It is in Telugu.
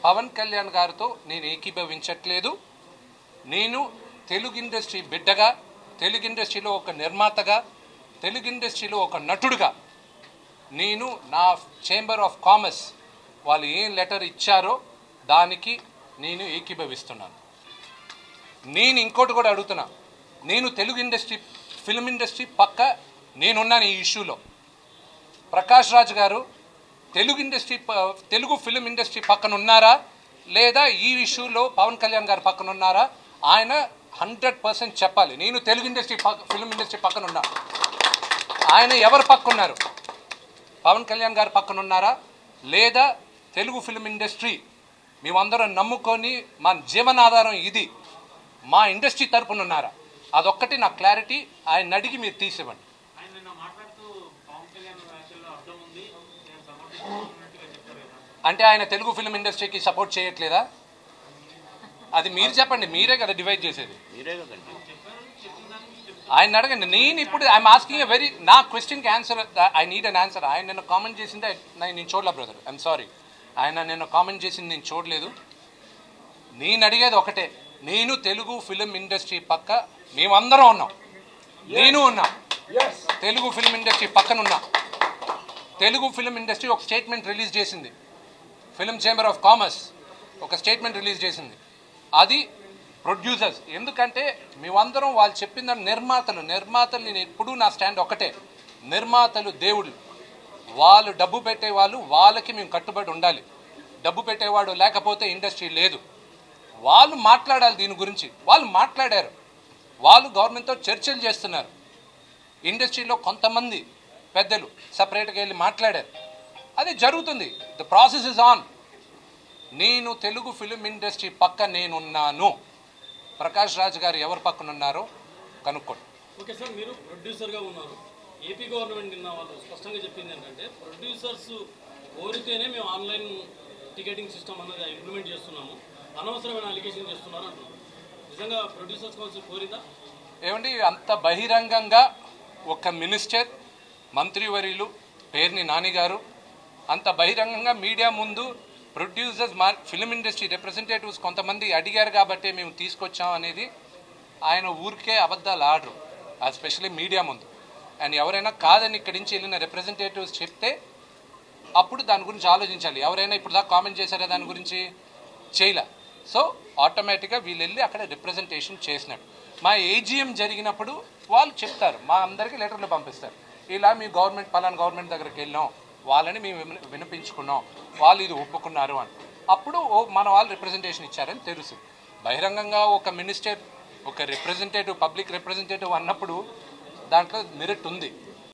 పవన్ కళ్యాణ్ గారితో నేను ఏకీభవించట్లేదు నేను తెలుగు ఇండస్ట్రీ బిడ్డగా తెలుగు ఇండస్ట్రీలో ఒక నిర్మాతగా తెలుగు ఇండస్ట్రీలో ఒక నటుడుగా నేను నా చేంబర్ ఆఫ్ కామర్స్ వాళ్ళు ఏం లెటర్ ఇచ్చారో దానికి నేను ఏకీభవిస్తున్నాను నేను ఇంకోటి కూడా అడుగుతున్నా నేను తెలుగు ఇండస్ట్రీ ఫిల్మ్ ఇండస్ట్రీ పక్క నేనున్నాను ఈ ఇష్యూలో ప్రకాష్ రాజ్ గారు తెలుగు ఇండస్ట్రీ ప- తెలుగు ఫిల్మ్ ఇండస్ట్రీ పక్కన ఉన్నారా లేదా ఈ ఇష్యూలో పవన్ కళ్యాణ్ గారు పక్కన ఉన్నారా ఆయన హండ్రెడ్ పర్సెంట్ చెప్పాలి నేను తెలుగు ఇండస్ట్రీ పక్క ఫిల్మ్ ఇండస్ట్రీ పక్కన ఉన్నా ఆయన ఎవరు పక్క ఉన్నారు పవన్ కళ్యాణ్ గారు పక్కన ఉన్నారా లేదా తెలుగు ఫిల్మ్ ఇండస్ట్రీ మేమందరం నమ్ముకొని మా జీవనాధారం ఇది మా ఇండస్ట్రీ తరపున ఉన్నారా అదొక్కటి నా క్లారిటీ ఆయన అడిగి మీరు తీసివ్వండి ఆయన నిన్న మాట్లాడుతూ పవన్ కళ్యాణ్ వ్యాఖ్యల్లో అర్థం ఉంది నేను సమర్థిస్తున్నట్టుగా చెప్పారు కదా అంటే ఆయన తెలుగు ఫిల్మ్ ఇండస్ట్రీకి సపోర్ట్ చేయట్లేదా అది మీరు చెప్పండి మీరే కదా డివైడ్ చేసేది మీరే కదండి ఆయన అడగండి నేను ఇప్పుడు ఐఎమ్ ఆస్కింగ్ ఎ వెరీ నా క్వశ్చన్కి answer I need an answer ఆయన నిన్న కామెంట్ చేసిందే నేను నేను చూడలే బ్రదర్ ఐఎమ్ సారీ ఆయన నిన్న కామెంట్ చేసింది నేను చూడలేదు నేను అడిగేది ఒకటే నేను తెలుగు ఫిల్మ్ ఇండస్ట్రీ పక్క మేమందరం ఉన్నాం నేను ఉన్నా తెలుగు ఫిల్మ్ ఇండస్ట్రీ పక్కన ఉన్నా తెలుగు ఫిల్మ్ ఇండస్ట్రీ ఒక స్టేట్మెంట్ రిలీజ్ చేసింది ఫిల్మ్ చేంబర్ ఆఫ్ కామర్స్ ఒక స్టేట్మెంట్ రిలీజ్ చేసింది అది ప్రొడ్యూసర్స్ ఎందుకంటే మేమందరం వాళ్ళు చెప్పిన దాన్ని నిర్మాతలు నిర్మాతలు నేను ఎప్పుడూ నా స్టాండ్ ఒకటే నిర్మాతలు దేవుళ్ళు వాళ్ళు డబ్బు పెట్టేవాళ్ళు వాళ్ళకి మేము కట్టుబడి ఉండాలి డబ్బు పెట్టేవాడు లేకపోతే ఇండస్ట్రీ లేదు వాళ్ళు మాట్లాడాలి దీని గురించి వాళ్ళు మాట్లాడారు వాళ్ళు గవర్నమెంట్తో చర్చలు చేస్తున్నారు ఇండస్ట్రీలో కొంతమంది పెద్దలు సపరేట్గా వెళ్ళి మాట్లాడారు అది జరుగుతుంది ద ప్రాసెస్ ఇస్ ఆన్ నేను తెలుగు ఫిలిం ఇండస్ట్రీ పక్క నేనున్నాను ప్రకాష్ రాజ్ గారు ఎవరి పక్కన ఉన్నారో కనుక్కోండి ఓకే సార్ మీరు ప్రొడ్యూసర్గా ఉన్నారు ఏపీ గవర్నమెంట్ నిన్న వాళ్ళు స్పష్టంగా చెప్పింది ఏంటంటే ప్రొడ్యూసర్స్ కోరితేనే మేము ఆన్లైన్ టికెటింగ్ సిస్టమ్ అన్నది ఇంప్లిమెంట్ చేస్తున్నాము అనవసరమైన అలిగేషన్ చేస్తున్నారు అంటున్నారు నిజంగా ప్రొడ్యూసర్స్ కౌన్సిల్ కోరిందా ఏమండి అంత బహిరంగంగా ఒక మినిస్టర్ మంత్రివర్యులు పేర్ని నాని గారు అంత బహిరంగంగా మీడియా ముందు ప్రొడ్యూసర్స్ మా ఫిలిం ఇండస్ట్రీ రిప్రజెంటేటివ్స్ కొంతమంది అడిగారు కాబట్టే మేము తీసుకొచ్చాం అనేది ఆయన ఊరికే అబద్ధాలు ఆడరు అది స్పెషల్లీ మీడియా ముందు అండ్ ఎవరైనా కాదని ఇక్కడి నుంచి వెళ్ళిన రిప్రజెంటేటివ్స్ చెప్తే అప్పుడు దాని గురించి ఆలోచించాలి ఎవరైనా ఇప్పుడు దాకా కామెంట్ చేశారా దాని గురించి చేయలే సో ఆటోమేటిక్గా వీళ్ళు వెళ్ళి అక్కడ రిప్రజెంటేషన్ చేసినట్టు మా ఏజిఎం జరిగినప్పుడు వాళ్ళు చెప్తారు మా అందరికీ లెటర్లు పంపిస్తారు ఇలా మీ గవర్నమెంట్ పలానా గవర్నమెంట్ దగ్గరికి వెళ్ళాం వాళ్ళని మేము విన- వినిపించుకున్నాం వాళ్ళు ఇది ఒప్పుకున్నారు అని అప్పుడు ఓ మన వాళ్ళు రిప్రజెంటేషన్ ఇచ్చారని తెలుసు బహిరంగంగా ఒక మినిస్టర్ ఒక రిప్రజెంటేటివ్ పబ్లిక్ రిప్రజెంటేటివ్ అన్నప్పుడు దాంట్లో మెరిట్ ఉంది